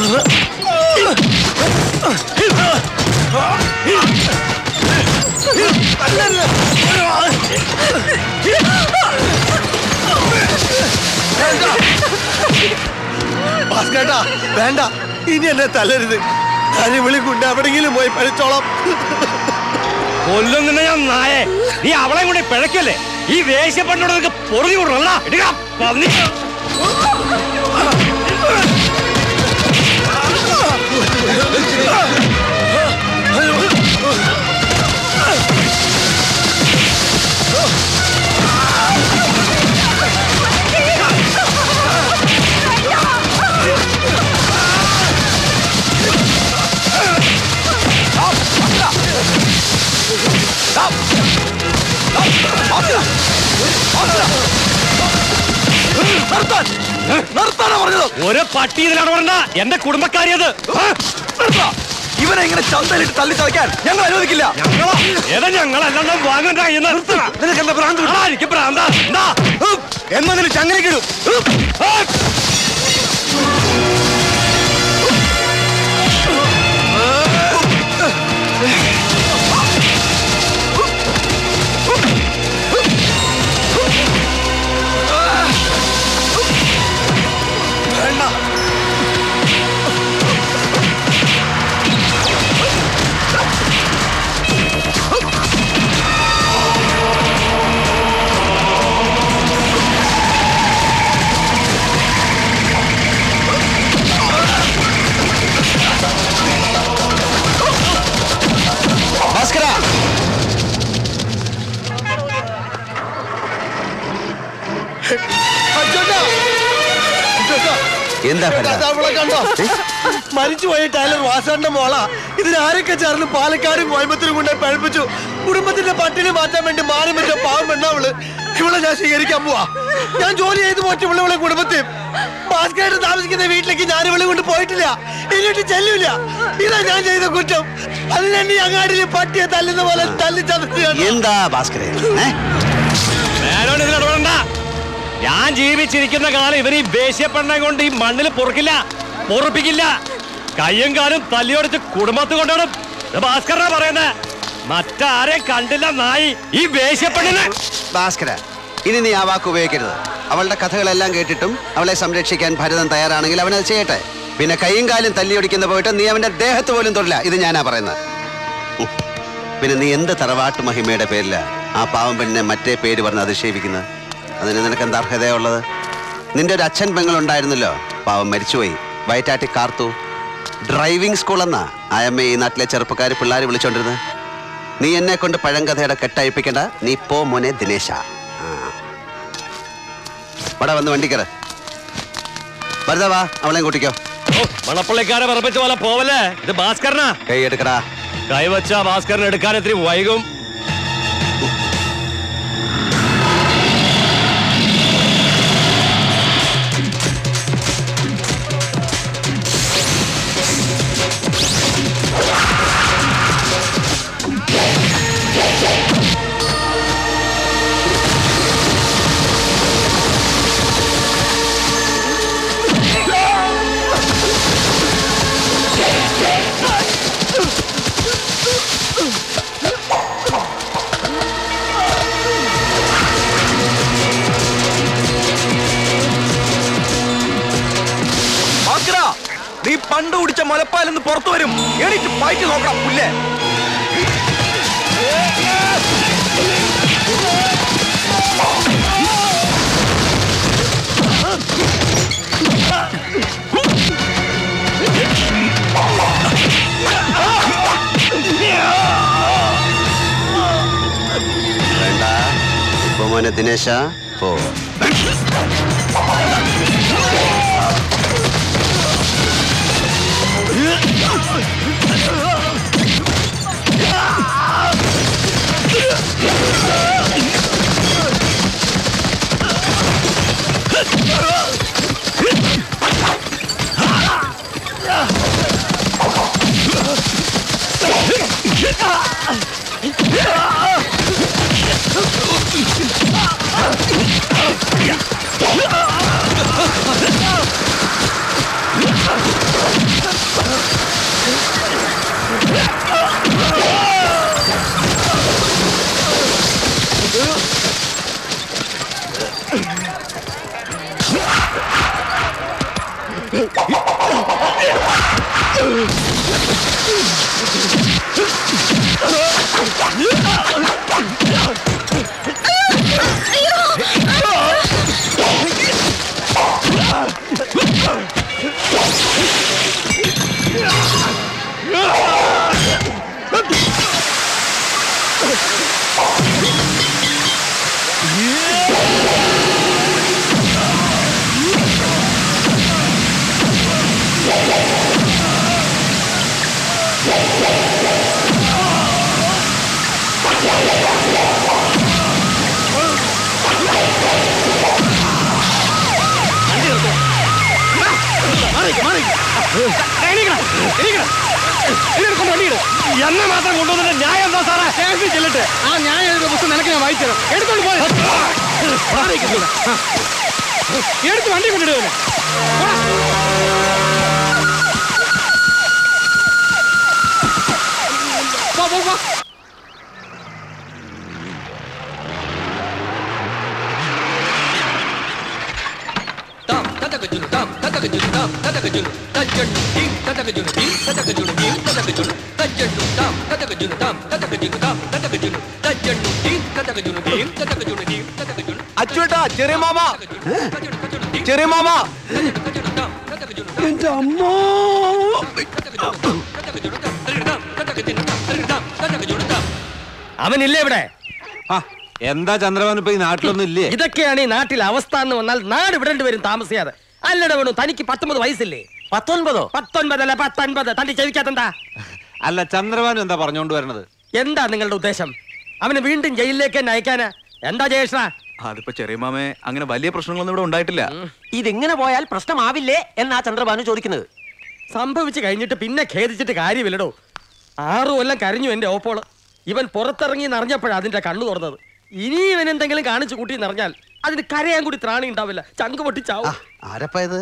ഭാസ്കേട്ടാ വേണ്ട ഇനി എന്നെ തല്ലരുത് ഞാൻ വിളി കൊണ്ട് എവിടെങ്കിലും പോയി പഠിച്ചോളാം കൊല്ലും നിന്നെ ഞാൻ നായെ നീ അവളെ കൂടി പിഴക്കല്ലേ ഈ വേശ്യപ്പെണ്ണോട് നിനക്ക് പൊറുതി വിടണല്ല എടുക്ക പന്നി നിർത്താനാ പറഞ്ഞത് ഒരു പട്ടി ഇതിലാണ് പറഞ്ഞ എന്റെ കുടുംബക്കാരിയത് ഇവനെ ഇങ്ങനെ ചന്തയിലിട്ട് തല്ലി ചതയ്ക്കാൻ ഞങ്ങൾ അനുവദിക്കില്ല ഞങ്ങളോ ഏതാ ഞങ്ങളെല്ലാം വാങ്ങണ്ട കയ്യിൽ നിന്ന് നിനക്ക് എന്താ ഭ്രാന്ത് ആ, എനിക്ക് പ്രാന്ത എന്താ എന്നാ നിന്നെ ചങ്ങനക്കിടും ഭാസ്കര അച്ഛാ എന്താ ഭരത? അവളെ കണ്ടോ മരിച്ചുപോയ ടൈലർ വാസാന്റെ മോള ഇതിനാരൊക്കെ ചേർന്ന് പാലക്കാടും കോയമ്പത്തൂരും കൊണ്ടേ പഴിപ്പിച്ചു കുടുംബത്തിന്റെ പട്ടിണി മാറ്റാൻ വേണ്ടി മാറി വെച്ച പാവം പെണ്ണവള് ഇവളെ ഞാൻ സ്വീകരിക്കാൻ പോവാ ഞാൻ ജോലി ചെയ്ത് പോറ്റി ഇവളെ കുടുംബത്തിൽ ഭാസ്കരായിട്ട് താമസിക്കുന്ന വീട്ടിലേക്ക് ഞാൻ ഇവളെ കൊണ്ട് പോയിട്ടില്ല ഇങ്ങോട്ട് ചെല്ലൂല ഇതാ ഞാൻ ചെയ്ത കുറ്റം അതിന് എന്നെ അങ്ങാടിയിൽ പട്ടിയെ തല്ലുന്ന പോലെ തല്ലി ചതച്ചു എന്താ ഭാസ്കരേ ഏ? നേരോട് ഇതിലിടപെടണ്ട ഞാൻ ജീവിച്ചിരിക്കുന്ന കാലം ഇവർ ഈ വേശ്യപ്പെണ്ണ കൊണ്ട് ഈ മണ്ണിൽ പൊറുക്കില്ല പൊറുപ്പിക്കില്ല കയ്യും കാലും തല്ലിയോടിച്ച് കുടുംബത്ത് കൊണ്ടുവിടും ഇത് ഭാസ്കരനാ പറയുന്നത് മറ്റാരെ കണ്ടില്ല നായി ഈ വേശ്യപ്പെണ്ണിനെ ഭാസ്കര ഇനി നീ ആ വാക്ക് ഉപയോഗിക്കരുത് അവളുടെ കഥകളെല്ലാം കേട്ടിട്ടും അവളെ സംരക്ഷിക്കാൻ ഭരതൻ തയ്യാറാണെങ്കിൽ അവനത് ചെയ്യട്ടെ പിന്നെ കൈയും കാലും തല്ലിയൊടിക്കുന്ന പോയിട്ട് നീ അവന്റെ ദേഹത്ത് പോലും തൊടില്ല ഇത് ഞാനാ പറയുന്നത് ഉം. പിന്നെ നീ എന്ത് തറവാട്ട് മഹിമയുടെ പേരില ആ പാവം പെണ്ണിനെ മറ്റേ പേര് പറഞ്ഞ് അധിക്ഷേപിക്കുന്നത് അതിന് നിനക്ക് എന്താ അർഹതയുള്ളത് നിന്റെ ഒരു അച്ഛൻ പെങ്ങളുണ്ടായിരുന്നല്ലോ പാവം മരിച്ചുപോയി വയറ്റാട്ടി കാർത്തു ഡ്രൈവിംഗ് സ്കൂൾ എന്നാ ആയമ്മ ഈ നാട്ടിലെ ചെറുപ്പക്കാർ പിള്ളേർ വിളിച്ചോണ്ടിരുന്നത് നീ എന്നെ കൊണ്ട് പഴങ്കഥയുടെ കെട്ടഴിപ്പിക്കണ്ട നീ പോ മോനെ ദിനേശ ആ. ഇവിടെ വന്ന് വണ്ടി കയറ് വെറുതെ വാ അവളെയും കൂട്ടിക്കോ ഓ, മണപ്പള്ളിക്കാരെ പറപ്പിച്ച പോലെ പോവല്ലേ ഇത് ഭാസ്കരനാ കൈ എടുക്കടാ കൈവച്ച ഭാസ്കരൻ എടുക്കാൻ ഇത്തിരി വൈകും ഭാസ്കര നീ പണ്ട് കുടിച്ച മുലപ്പാൽ നിന്ന് പുറത്തു വരും എണീറ്റ് പയറ്റി നോക്കണം പുല്ലേ വേണ്ട ഇപ്പൊ മോനെ ദിനേശ പോ ആ എന്നെ മാത്രം കൊണ്ടുവന്നിട്ട് ന്യായം എന്താ സാറേ ചെല്ലട്ടെ ആ ഞാൻ എഴുതിയ പുസ്തകം നിനക്ക് ഞാൻ വായിച്ചുതരാം എടുത്തോണ്ട് പോയി എടുത്ത് വണ്ടി കൊണ്ടിടുവല്ലേ പോ പോ പോ tam tatakajunu tam tatakajunu tam tatakajunu tajjanu tim tatakajunu tim tatakajunu tim tatakajunu tajjanu tam tatakajunu tam tatakajunu tam tatakajunu tajjanu tim tatakajunu tim tatakajunu tim tatakajunu അച്ചുവേട്ടാ ചെറിയ മാമ tajjanu tajjanu tim ചെറിയ മാമ tatakajunu tam tatakajunu tam എന്റെ അമ്മോ tatakajunu tam tatakajunu tam tatakajunu tam tatakajunu tam tatakajunu tam അവനില്ലേ ഇവിടെ ആ, എന്താ ചന്ദ്രബാബു ഇപ്പൊ ഈ നാട്ടിലൊന്നും ഇല്ലേ ഇതൊക്കെയാണ് ഈ നാട്ടിലെ അവസ്ഥ എന്ന് വന്നാൽ നാട് വിടേണ്ടി വരും താമസിയാതെ അല്ലട വേണു തനിക്ക് പത്തൊമ്പത് വയസ്സില്ലേ പത്തൊൻപതോ പത്തൊൻപതല്ല പത്തൊൻപത് തന്റെ ചെവിക്കാത്തെന്താ അല്ല ചന്ദ്രബാബു എന്താ പറഞ്ഞോണ്ട് വരണത് എന്താ നിങ്ങളുടെ ഉദ്ദേശം അവന് വീണ്ടും ജയിലിലേക്ക് തന്നെ അയക്കാന് എന്താ ജയേഷ്ണ അതിപ്പോ ചെറിയ മാമേ അങ്ങനെ വലിയ പ്രശ്നങ്ങളൊന്നും ഇവിടെ ഉണ്ടായിട്ടില്ല ഇതിങ്ങനെ പോയാൽ പ്രശ്നമാവില്ലേ എന്നാ ചന്ദ്രബാനു ചോദിക്കുന്നത് സംഭവിച്ചു കഴിഞ്ഞിട്ട് പിന്നെ ഖേദിച്ചിട്ട് കാര്യമില്ലടോ ആറു കൊല്ലം കരഞ്ഞു എന്റെ ഓപ്പോള് ഇവൻ പുറത്തിറങ്ങി എന്നറിഞ്ഞപ്പോഴാ അതിന്റെ കണ്ണു തുറന്നത് ഇനി ഇവൻ എന്തെങ്കിലും കാണിച്ചു കൂട്ടി എന്നറിഞ്ഞാൽ അതിന് കരയാൻ കൂടി ത്രാണി ഉണ്ടാവില്ല ചങ്ക് ആ, പൊട്ടിച്ചാവും ആരപ്പാ ഇത്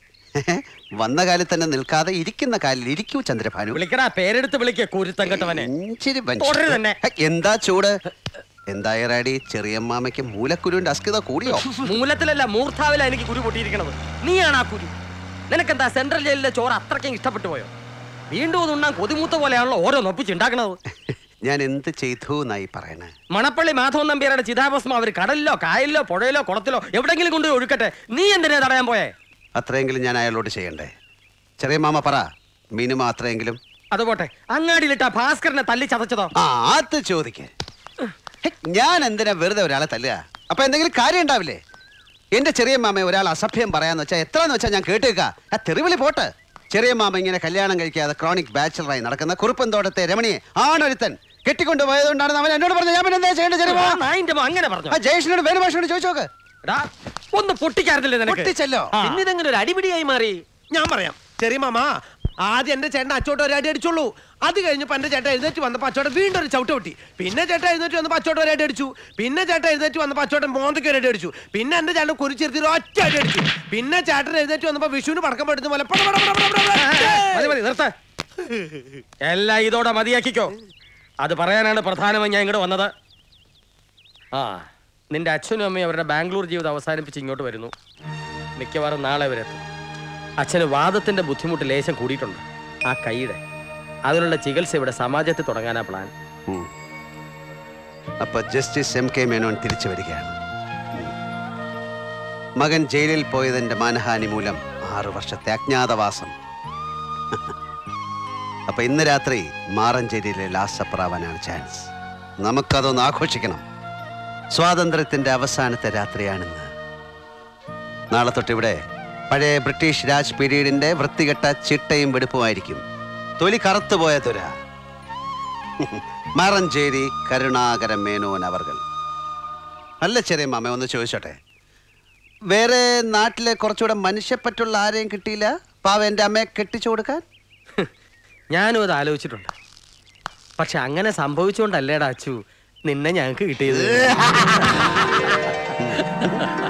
വന്ന കാലിൽ തന്നെ നിൽക്കാതെ ഇരിക്കുന്ന കാലിൽ ഇരിക്കൂ ചന്ദ്രഭാനു വിളിക്കടാ പേരെടുത്ത് വിളിക്ക കുരുത്തം കെട്ടവനെ ഇച്ചിരി മനുഷ്യൻ. തുടര് തന്നെ. ഹെ, എന്താ ചൂട് എന്തായറാടി ചെറിയമ്മാമയ്ക്ക് മൂലക്കുരുവിന്റെ അസ്കിത കൂടിയോ മൂലത്തിലല്ല മൂർധാവില എനിക്ക് കുരു പൊട്ടിയിരിക്കണത് നീയാണ് ആ കുരു നിനക്കെന്താ സെൻട്രൽ ജയിലിലെ ചോറ് അത്രയ്ക്കും ഇഷ്ടപ്പെട്ടു പോയോ വീണ്ടും അത് ഉണ്ണാൻ കൊതിമൂത്ത പോലെയാണല്ലോ ഓരോ നൊപ്പിച്ചുണ്ടാക്കണത് ഞാൻ എന്ത് ചെയ്തു എന്നായി പറയണേ മണപ്പള്ളി മാധവൻ നമ്പ്യാരുടെ ചിതാഭസ്മം അവർ കടലിലോ കായലിലോ പുഴയിലോ കുളത്തിലോ എവിടെങ്കിലും കൊണ്ട് ഒഴുക്കട്ടെ നീ എന്തിനാ തടയാൻ പോയേ അത്രയെങ്കിലും ഞാൻ അയാളോട് ചെയ്യണ്ടേ ചെറിയ മാമ പറ മിനിമ അത്രയെങ്കിലും അതുപോട്ടെ അങ്ങാടിയിലിട്ട ഭാസ്കരനെ തല്ലി ചതച്ചതോ ആ അത് ചോദിക്കേ ഹെ, ഞാൻ എന്തിനാ വെറുതെ ഒരാളെ തല്ലുക അപ്പൊ എന്തെങ്കിലും കാര്യം ഉണ്ടാവില്ലേ എന്റെ ചെറിയ മാമ ഒരാൾ അസഭ്യം പറയാന്ന് വെച്ചാൽ എത്രന്ന് വെച്ചാൽ ഞാൻ കേട്ടേക്ക ആ തെറിവിളി പോട്ട് ചെറിയ മാമ ഇങ്ങനെ കല്യാണം കഴിക്കാതെ ക്രോണിക് ബാച്ചലറായി നടക്കുന്ന കുറുപ്പന്തോട്ടത്തെ രമണിയെ ആണൊരുത്തൻ കെട്ടിക്കൊണ്ട് പോയതുകൊണ്ടാണ് അവൻ എന്നോട് പറഞ്ഞത് ഞാൻ പിന്നെ എന്താ ചെയ്യേണ്ടത് ചെറിയ മാമ? നായിന്റെ മോ അങ്ങനെ പറഞ്ഞു ആ ജയേഷിനോട് വേണുഭാഷയോട് ചോദിച്ചു നോക്ക് എടാ ഒന്ന് പൊട്ടിക്കാറില്ലേ നിനക്ക് പൊട്ടിച്ചല്ലോ ആ. ഇന്നിതെങ്ങനെ ഒരു അടിപിടിയായി മാറി ഞാൻ പറയാം ചെറിയ മാമ ആദ്യം എന്റെ ചേട്ടൻ അച്ചോട്ട് ഒരു അടി അടിച്ചുള്ളൂ അത് കഴിഞ്ഞപ്പോ എന്റെ ചേട്ടൻ എഴുന്നേറ്റ് വന്നപ്പോ അച്ചോട്ടൻ വീണ്ടും ഒരു ചവിട്ട് പൊട്ടി പിന്നെ ചേട്ടൻ എഴുന്നേറ്റ് വന്നപ്പോ അച്ചോട്ട് ഒരു അടി അടിച്ചു പിന്നെ ചേട്ടൻ എഴുന്നേറ്റ് വന്നപ്പോ അച്ചോട്ടൻ മോന്തയ്ക്ക് ഒരു അടി അടിച്ചു പിന്നെ എന്റെ ചേട്ടൻ കുരിച്ചിരുത്തി ഒരു ഒറ്റ അടി അടിച്ചു പിന്നെ ചേട്ടൻ എഴുന്നേറ്റ് വന്നപ്പോ വിഷുവിന് പടക്കം പെടുന്ന പോലെ പട പട പട പട പട പട. മതി മതി നിർത്ത എല്ലാം ഇതോടെ മതിയാക്കിക്കോ അത് പറയാനാണ് പ്രധാനമായി ഞാൻ ഇങ്ങോട്ട് വന്നത് ആ നിന്റെ അച്ഛനും അമ്മയും അവരുടെ ബാംഗ്ലൂർ ജീവിതം അവസാനിപ്പിച്ച് ഇങ്ങോട്ട് വരുന്നു മിക്കവാറും നാളെ വരെത്തും അച്ഛന് വാദത്തിന്റെ ബുദ്ധിമുട്ട് ലേശം കൂടിയിട്ടുണ്ട് ആ കൈയുടെ അതിനുള്ള ചികിത്സ ഇവിടെ സമാജത്തിൽ തുടങ്ങാനാ പ്ലാൻ ഉം. അപ്പൊ ജസ്റ്റിസ് എം കെ മേനോൻ തിരിച്ചു വരികയാണ് ഉം. മകൻ ജയിലിൽ പോയതിന്റെ മാനഹാനി മൂലം ആറു വർഷത്തെ അജ്ഞാതവാസം അപ്പൊ ഇന്ന് രാത്രി മാറഞ്ചേരിയിലെ ലാസപ്രാവാനാണ് ചാൻസ് നമുക്കതൊന്ന് ആഘോഷിക്കണം സ്വാതന്ത്ര്യത്തിന്റെ അവസാനത്തെ രാത്രിയാണിന്ന് നാളെ തൊട്ടിവിടെ പഴയ ബ്രിട്ടീഷ് രാജ് പീരീഡിന്റെ വൃത്തികെട്ട ചിട്ടയും വെടുപ്പുമായിരിക്കും തൊലി കറുത്തുപോയ തുര മാറഞ്ചേരി കരുണാകര മേനോൻ അവർകൾ അല്ല ചെറിയ മാമ ഒന്ന് ചോദിച്ചോട്ടെ വേറെ നാട്ടിലെ കുറച്ചുകൂടെ മനുഷ്യപ്പറ്റുള്ള ആരെയും കിട്ടിയില്ല പാവ എൻ്റെ അമ്മയെ കെട്ടിച്ചു കൊടുക്കാൻ ഞാനും അത് ആലോചിച്ചിട്ടുണ്ട് പക്ഷെ അങ്ങനെ സംഭവിച്ചുകൊണ്ടല്ലേടാ അച്ചു നിന്നെ ഞങ്ങൾക്ക് കിട്ടിയത്